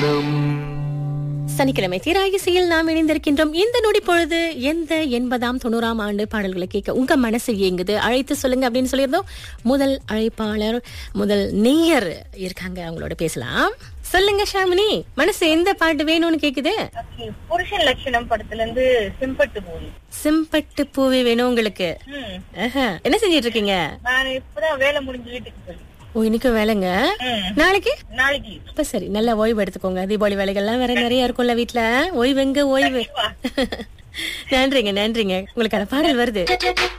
சனிக்கிழமை தீராயிசையில் நாம் இணைந்திருக்கின்றோம் இந்த நொடி பொழுது எந்த எண்பதாம் தொண்ணூறாம் ஆண்டு பாடல்களை கேட்க உங்க மனசு இயங்குது அழைத்து சொல்லுங்க அப்படின்னு சொல்லியிருந்தோம் முதல் அழைப்பாளர் முதல் நேயர் இருக்காங்க அவங்களோட பேசலாம் சொல்லுங்க ஷாமினி மனசு எந்த பாட்டு வேணும்னு கேக்குது Okay, புருஷன் லட்சணம் படத்துல இருந்து சிம்பட்டு போய் சிம்பட்டு பூவே வேணும் உங்களுக்கு ம் ஆஹா. என்ன செஞ்சிட்டு இருக்கீங்க நான் இப்பதான் வேலை முடிஞ்சு வீட்டுக்கு போய் ஓ இன்னைக்கு வேலைங்க ம். நாளைக்கு நாளைக்கு அப்ப சரி நல்லா ஓய்வு எடுத்துக்கோங்க தீபாவளி வேலைகள்லாம் வேற நிறைய இருக்கும்ல வீட்ல ஓய்வு எங்க ஓய்வு நன்றிங்க நன்றிங்க உங்களுக்கான பாடல் வருது